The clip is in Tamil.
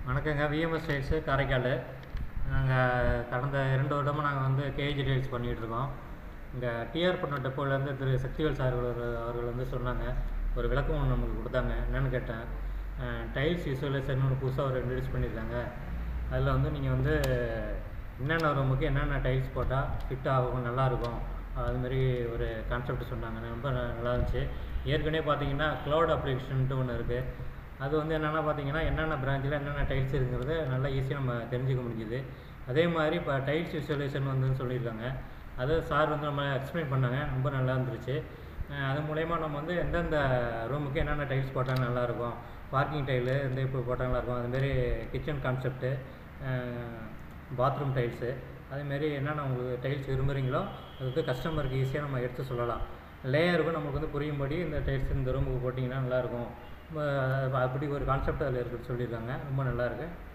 வணக்கங்க விஎம்எஸ் டைல்ஸு காரைக்கால் நாங்கள் கடந்த இரண்டு வருடமாக நாங்கள் வந்து கேஜி டைல்ஸ் பண்ணிகிட்ருக்கோம் இங்கே டிஆர் பண்ண டெப்போலேருந்து திரு சக்திவேல் சார் அவர்கள் அவர்கள் வந்து சொன்னாங்க ஒரு விளக்கம் ஒன்று நமக்கு கொடுத்தாங்க என்னென்னு கேட்டேன் டைல்ஸ் விசுவலைசர்னு ஒன்று புதுசாக ஒரு இன்ட்ரடியூஸ் பண்ணியிருக்காங்க அதில் வந்து நீங்கள் வந்து என்னென்ன ரூமுக்கு என்னென்ன டைல்ஸ் போட்டால் ஃபிட் ஆகும் நல்லாயிருக்கும் அதுமாரி ஒரு கான்செப்ட் சொன்னாங்க ரொம்ப ந- நல்லா இருந்துச்சு ஏற்கனவே பார்த்தீங்கன்னா க்ளவுட் அப்ளிகேஷன்ட்டு ஒன்று இருக்குது அது வந்து என்னென்னா பார்த்தீங்கன்னா என்னென்ன பிரான்ச்சில் என்னென்ன டைல்ஸ் இருக்குங்கிறது நல்லா ஈஸியாக நம்ம தெரிஞ்சுக்க முடிஞ்சுது அதே மாதிரி இப்போ டைல்ஸ் விசுவலைசேஷன் வந்து சொல்லியிருக்காங்க அது சார் வந்து நம்ம எக்ஸ்பிளைன் பண்ணாங்க ரொம்ப நல்லா இருந்துச்சு அஹ் அது மூலயமா நம்ம வந்து எந்தெந்த ரூமுக்கு என்னென்ன டைல்ஸ் போட்டால் நல்லாயிருக்கும் பார்க்கிங் டைலு எந்த இப்போ போட்டால் நல்லாயிருக்கும் அதுமாரி கிச்சன் கான்செப்ட்டு பாத்ரூம் டைல்ஸு அதேமாரி என்னென்ன உங்களுக்கு டைல்ஸ் விரும்புகிறீங்களோ அது வந்து கஸ்டமருக்கு ஈஸியாக நம்ம எடுத்து சொல்லலாம் லேயருக்கும் நமக்கு வந்து புரியும்படி இந்த டைல்ஸ் இந்த ரூமுக்கு போட்டிங்கன்னா நல்லாயிருக்கும் அப்படி ஒரு கான்செப்ட் அதில் இருக்குன்னு சொல்லியிருக்காங்க ரொம்ப நல்லா இருக்கு